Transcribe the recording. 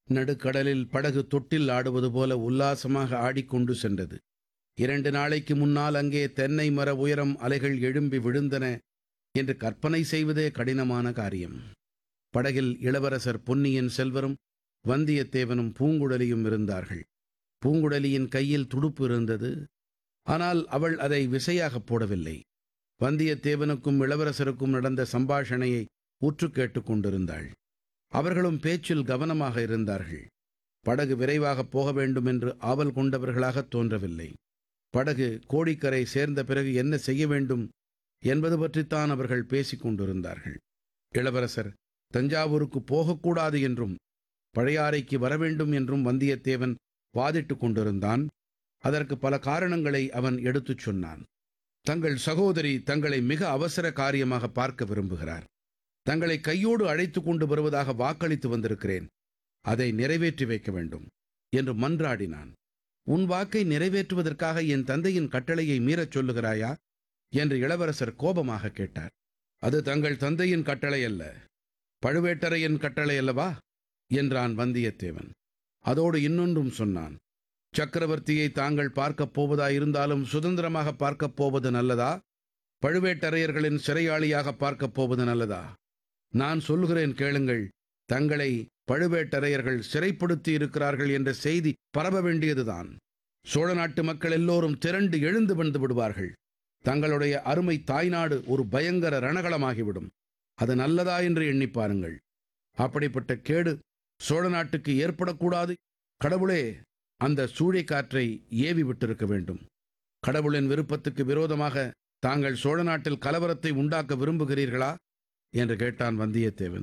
நடுக்கடலில் படகு தொட்டில் ஆடுவது போல உல்லாசமாக ஆடிக்கொண்டு சென்றது இரண்டு நாளைக்கு முன்னால் அங்கே தென்னை மர உயரம் அலைகள் எழும்பி விழுந்தன என்று கற்பனை செய்வதே கடினமான காரியம் படகில் இளவரசர் பொன்னியின் செல்வரும் வந்தியத்தேவனும் பூங்குழலியும் இருந்தார்கள் பூங்குழலியின் கையில் துடுப்பு இருந்தது ஆனால் அவள் அதை விசையாகப் போடவில்லை வந்தியத்தேவனுக்கும் இளவரசருக்கும் நடந்த சம்பாஷணையை உற்று கேட்டுக் கொண்டிருந்தாள் அவர்களும் பேச்சில் கவனமாக இருந்தார்கள் படகு விரைவாகப் போக வேண்டும் என்று ஆவல் கொண்டவர்களாகத் தோன்றவில்லை படகு கோடிக்கரை சேர்ந்த பிறகு என்ன செய்ய வேண்டும் என்பது பற்றித்தான் அவர்கள் பேசிக் கொண்டிருந்தார்கள் இளவரசர் தஞ்சாவூருக்கு போகக்கூடாது என்றும் பழையாறைக்கு வரவேண்டும் என்றும் வந்தியத்தேவன் வாதிட்டுக் கொண்டிருந்தான் அதற்கு பல காரணங்களை அவன் எடுத்துச் சொன்னான் தங்கள் சகோதரி தங்களை மிக அவசர காரியமாக பார்க்க விரும்புகிறார் தங்களை கையோடு அழைத்துக் கொண்டு வருவதாக வாக்களித்து வந்திருக்கிறேன் அதை நிறைவேற்றி வைக்க வேண்டும் என்று மன்றாடினான் உன் வாக்கை நிறைவேற்றுவதற்காக என் தந்தையின் கட்டளையை மீறச் சொல்லுகிறாயா என்று இளவரசர் கோபமாக கேட்டார் அது தங்கள் தந்தையின் கட்டளை அல்ல பழுவேட்டரையன் கட்டளை அல்லவா என்றான் வந்தியத்தேவன் அதோடு இன்னொன்றும் சொன்னான் சக்கரவர்த்தியை தாங்கள் பார்க்கப் போவதாயிருந்தாலும் சுதந்திரமாக பார்க்கப் போவது நல்லதா பழுவேட்டரையர்களின் சிறையாளியாக பார்க்கப் போவது நல்லதா நான் சொல்கிறேன் கேளுங்கள் தங்களை பழுவேட்டரையர்கள் சிறைப்படுத்தி இருக்கிறார்கள் என்ற செய்தி பரவ வேண்டியதுதான் சோழ நாட்டு மக்கள் எல்லோரும் திரண்டு எழுந்து வந்து விடுவார்கள் தங்களுடைய அருமை தாய்நாடு ஒரு பயங்கர ரணகளமாகிவிடும் அது நல்லதா என்று எண்ணி பாருங்கள் அப்படிப்பட்ட கேடு சோழ நாட்டுக்கு ஏற்படக்கூடாது கடவுளே அந்த சூழைக்காற்றை ஏவி விட்டிருக்க வேண்டும் கடவுளின் விருப்பத்துக்கு விரோதமாக தாங்கள் சோழ நாட்டில் கலவரத்தை உண்டாக்க விரும்புகிறீர்களா என்று கேட்டான் வந்தியத்தேவன்